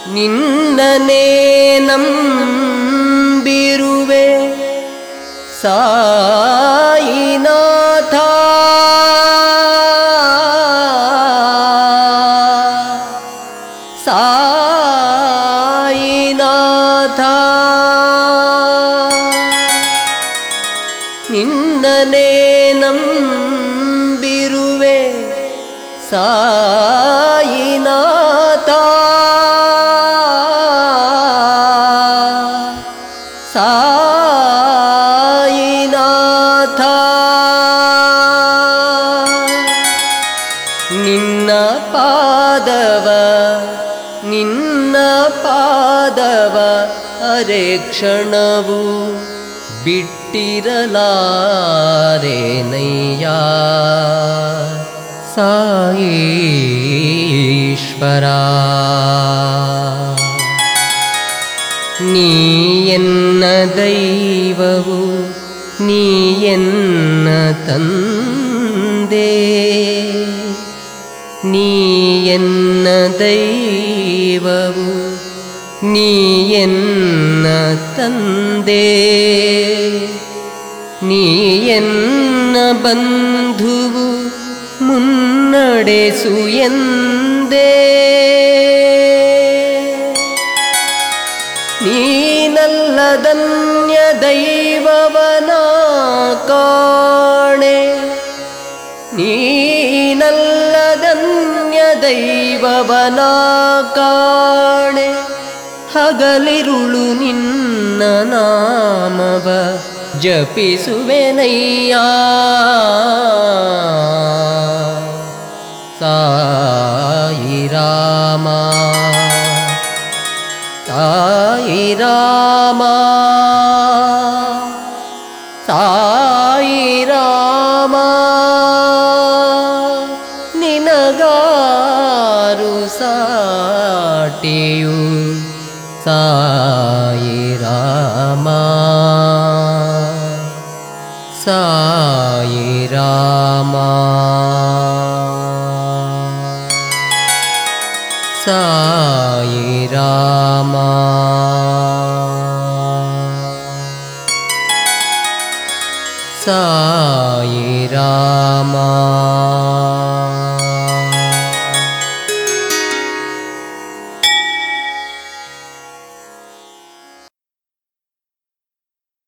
ನಿನ್ನನೇ ನಂಬಿರುವೆ ಸಾಯಿನಾಥ ಸಾಯಿನಾಥ ನಿನ್ನನೇ ನಂಬಿರುವೆ ಸಾಯಿನಾಥ ಸಾಯಿನಾಥ ನಿನ್ನ ಪಾದವ ನಿನ್ನ ಪಾದವ ಅರೆ ಕ್ಷಣವು ಬಿಟ್ಟಿರಲಾರೇನಯ್ಯ ಸಾಯೀಶ್ವರ ನೀ ಎನ್ನ ದೈವವು ನೀ ಎನ್ನ ತಂದೆ ನೀ ಎನ್ನ ದೈವವು ನೀ ಎನ್ನ ತಂದೆ ನೀ ಎನ್ನ ಬಂಧುವು ಮುನ್ನಡೆಸು ಎಂದೇ ನೀನಲ್ಲದನ್ಯ ದೈವವನ ಕಾಣೆ ನೀನಲ್ಲದನ್ಯ ದೈವವನ ಕಾಣೆ ಹಗಲಿರುಳು ನಿನ್ನ ನಾಮವ ಜಪಿಸುವೆನಯ್ಯ ಸಾಯಿ ರಾಮ ಸಾಯಿ ರಾಮ ಸಾಯಿ ರಾಮ ನಿನಗಾರು ಸಾಟಿಯು ಸಾಯಿ ರಾಮ ಸಾಯಿ ರಾಮ ಸಾಯಿ ರಾಮ ಸಾಯಿ ರಾಮ